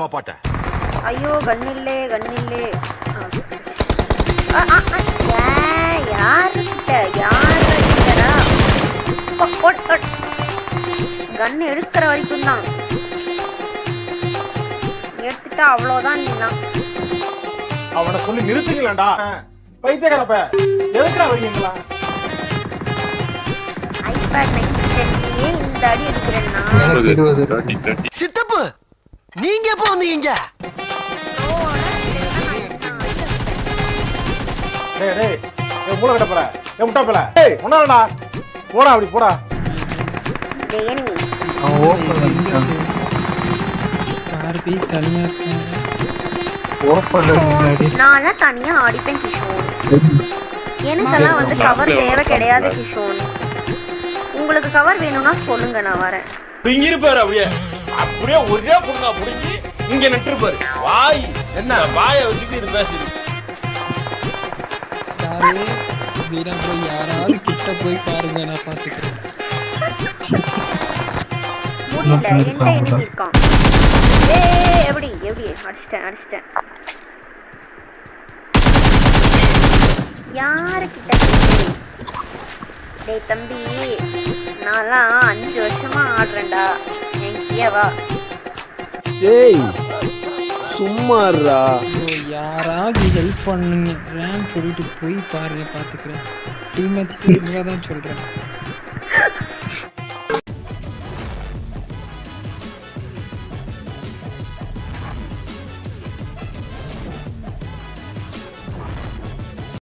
நம்ம அப்பாட்ட ஐயோ கண்ணில்லே கண்ணில்லே ஆ. ஆ, ஆ, ஆ. ஏய், யாருக்கிட்ட யாருக்கிட்டடா கன் எடுக்கிற வரைக்கும் தான் எடுத்துட்டா அவ்வளோதான் நீலாம் அவனை சொல்லி நிறுத்துங்களேன்டா பைத்தியக்காரப்ப எதுக்குடா வரீங்களா ஐபேட் நைன்டி டென்லேயே இந்த அடி எடுக்கிறேன்னா எனக்கு இருபது சித்தப்பு நீங்க எப்போ வந்தீங்க டேய் டேய் ஏய் மூளை கட்ட போற ஏய் முட்டா போல ஏய் ஒன்னாடா போடா அப்படி போடா enemy அவன் ஓப்பன்ல நிக்கான் பார்பி தனியா இருக்காங்க ஓப்பன்ல முன்னாடி நான் தான் தனியா ஆடிப்பேன் கிஷோன் எனக்கெல்லாம் வந்து கவர் தேவை கிடையாது கிஷோன் உங்களுக்கு கவர் வேணும்னா சொல்லுங்க நான் வரேன் இங்க இருப்பாரு அப்படியே அப்படியே ஒரே புடுங்க புடுங்கி இங்க நின்றுப்பாரு வாய் என்ன வாயை வச்சுட்டு இது பேசுது ஸ்டாரு வீரா போய் யாராவது கிட்ட போய் பாருங்க நான் பாத்துக்கிறேன் முடியல என்கிட்ட enemy இருக்கான் ஏய் எப்படி எப்படி அடிச்சிட்டேன் அடிச்சிட்டேன் யாருக்கிட்ட பேசுறீ? டேய் தம்பி நான்லாம் அஞ்சு வருஷமா ஆடுறேன்டா என்கிட்ட வா ஏய் சும்மாறா ஐயோ, யாராவது ஹெல்ப் பண்ணுங்க சொல்லிட்டு போய் பாருங்க பாத்துக்கிறேன் டீம்மேட்ஸ் தான் சொல்றேன்